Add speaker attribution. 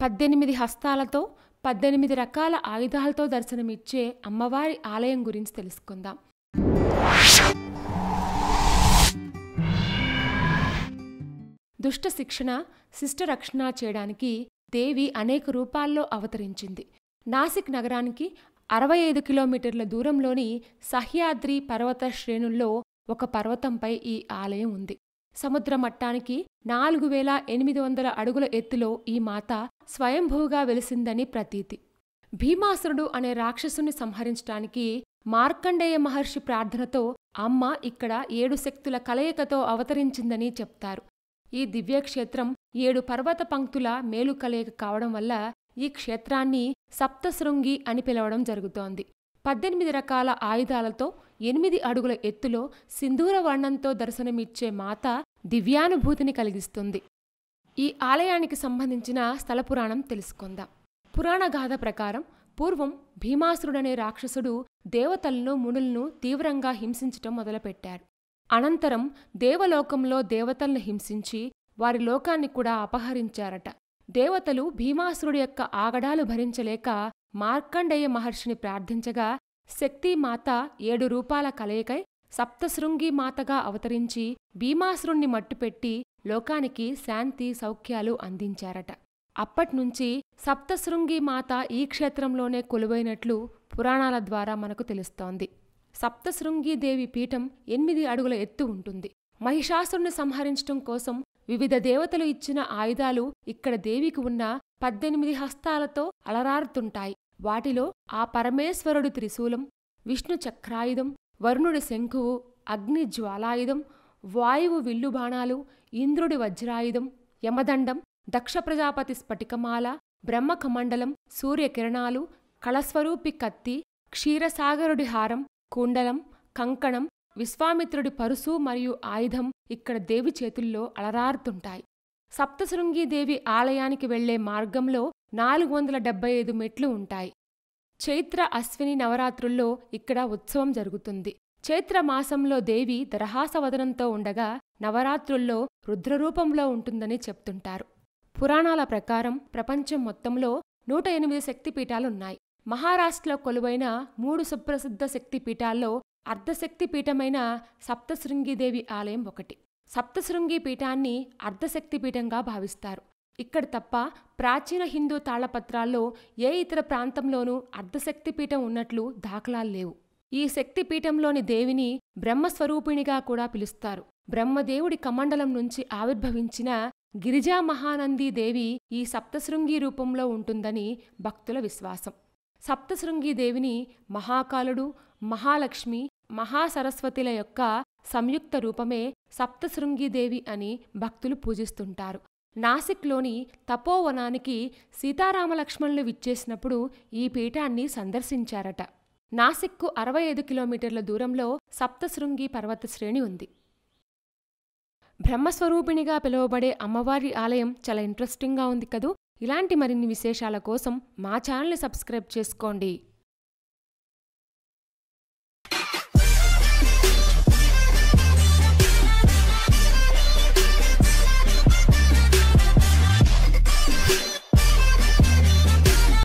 Speaker 1: పద్దెనిమిది హస్తాలతో పద్దెనిమిది రకాల ఆయుధాలతో దర్శనమిచ్చే అమ్మవారి ఆలయం గురించి తెలుసుకుందాం దుష్ట శిక్షణ శిష్ట రక్షణ చేయడానికి దేవి అనేక రూపాల్లో అవతరించింది నాసిక్ నగరానికి అరవై ఐదు కిలోమీటర్ల దూరంలోని సహ్యాద్రి పర్వత శ్రేణుల్లో ఒక పర్వతంపై ఈ ఆలయం ఉంది సముద్ర మట్టానికి నాలుగు వేల ఎనిమిది వందల అడుగుల ఎత్తులో ఈ మాత స్వయంభూగా వెలిసిందని ప్రతీతి భీమాసురుడు అనే రాక్షసుని సంహరించటానికి మార్కండేయ మహర్షి ప్రార్థనతో అమ్మ ఇక్కడ ఏడు శక్తుల కలయికతో అవతరించిందని చెప్తారు ఈ దివ్యక్షేత్రం ఏడు పర్వత పంక్తుల మేలు కలయిక కావడం వల్ల ఈ క్షేత్రాన్ని సప్తశృంగి అని పిలవడం జరుగుతోంది పద్దెనిమిది రకాల ఆయుధాలతో ఎనిమిది అడుగుల ఎత్తులో సింధూర వర్ణంతో దర్శనమిచ్చే మాత దివ్యానుభూతిని కలిగిస్తుంది ఈ ఆలయానికి సంబంధించిన స్థల పురాణం తెలుసుకుందాం పురాణగాథ ప్రకారం పూర్వం భీమాసురుడనే రాక్షసుడు దేవతలను మునులను తీవ్రంగా హింసించటం మొదలుపెట్టాడు అనంతరం దేవలోకంలో దేవతలను హింసించి వారి లోకాన్ని కూడా అపహరించారట దేవతలు భీమాసురుడి యొక్క ఆగడాలు భరించలేక మార్కండేయ మహర్షిని ప్రార్థించగా శక్తిమాత ఏడు రూపాల కలయికై సప్తశృంగి మాతగా అవతరించి భీమాసురుణ్ణి మట్టుపెట్టి లోకానికి శాంతి సౌఖ్యాలు అందించారట అప్పట్నుంచి సప్తశృంగి మాత ఈ క్షేత్రంలోనే కొలువైనట్లు పురాణాల ద్వారా మనకు తెలుస్తోంది సప్తశృంగీదేవి పీఠం ఎనిమిది అడుగుల ఎత్తు ఉంటుంది మహిషాసురుని సంహరించటం కోసం వివిధ దేవతలు ఇచ్చిన ఆయుధాలు ఇక్కడ దేవికి ఉన్న పద్దెనిమిది హస్తాలతో అలరారుతుంటాయి వాటిలో ఆ పరమేశ్వరుడి త్రిశూలం విష్ణు చక్రాయుధం వరుణుడి శంఖువు అగ్ని జ్వాలాయుధం వాయువు విల్లు బాణాలు ఇంద్రుడి వజ్రాయుధం యమదండం దక్ష ప్రజాపతి స్ఫటికమాల బ్రహ్మకమండలం సూర్యకిరణాలు కళస్వరూపి కత్తి క్షీరసాగరుడి హారం కుండలం కంకణం విశ్వామిత్రుడి పరుసు మరియు ఆయుధం ఇక్కడ దేవి చేతుల్లో అలరారుతుంటాయి సప్తశృంగీదేవి ఆలయానికి వెళ్లే మార్గంలో నాలుగు వందల డెబ్బై ఐదు మెట్లు ఉంటాయి చైత్ర అశ్విని నవరాత్రుల్లో ఇక్కడ ఉత్సవం జరుగుతుంది చైత్ర మాసంలో దేవి దరహాసవదనంతో ఉండగా నవరాత్రుల్లో రుద్రరూపంలో ఉంటుందని చెప్తుంటారు పురాణాల ప్రకారం ప్రపంచం మొత్తంలో నూట ఎనిమిది శక్తిపీఠాలున్నాయి మహారాష్ట్రలో కొలువైన మూడు సుప్రసిద్ధ శక్తిపీఠాల్లో అర్ధశక్తి పీఠమైన సప్తశృంగిదేవి ఆలయం ఒకటి సప్తశృంగి పీఠాన్ని అర్ధశక్తి పీఠంగా భావిస్తారు ఇక్కడ తప్ప ప్రాచీన హిందూ తాళపత్రాల్లో ఏ ఇతర ప్రాంతంలోనూ అర్ధశక్తి పీఠం ఉన్నట్లు దాఖలాలు లేవు ఈ శక్తిపీఠంలోని దేవిని బ్రహ్మస్వరూపిణిగా కూడా పిలుస్తారు బ్రహ్మదేవుడి కమండలం నుంచి ఆవిర్భవించిన గిరిజా మహానంది దేవి ఈ సప్తశృంగి రూపంలో ఉంటుందని భక్తుల విశ్వాసం సప్తశృంగి దేవిని మహాకాలుడు మహాలక్ష్మి మహాసరస్వతిల యొక్క సంయుక్త రూపమే సప్తశృంగిదేవి అని భక్తులు పూజిస్తుంటారు నాసిక్లోని తపోవనానికి సీతారామలక్ష్మణులు విచ్చేసినప్పుడు ఈ పీఠాన్ని సందర్శించారట నాసిక్కు అరవై ఐదు కిలోమీటర్ల దూరంలో సప్తశృంగి పర్వత శ్రేణి ఉంది బ్రహ్మస్వరూపిణిగా పిలువబడే అమ్మవారి ఆలయం చాలా ఇంట్రెస్టింగ్గా ఉంది కదూ ఇలాంటి మరిన్ని విశేషాల కోసం మా ఛానల్ని సబ్స్క్రైబ్ చేసుకోండి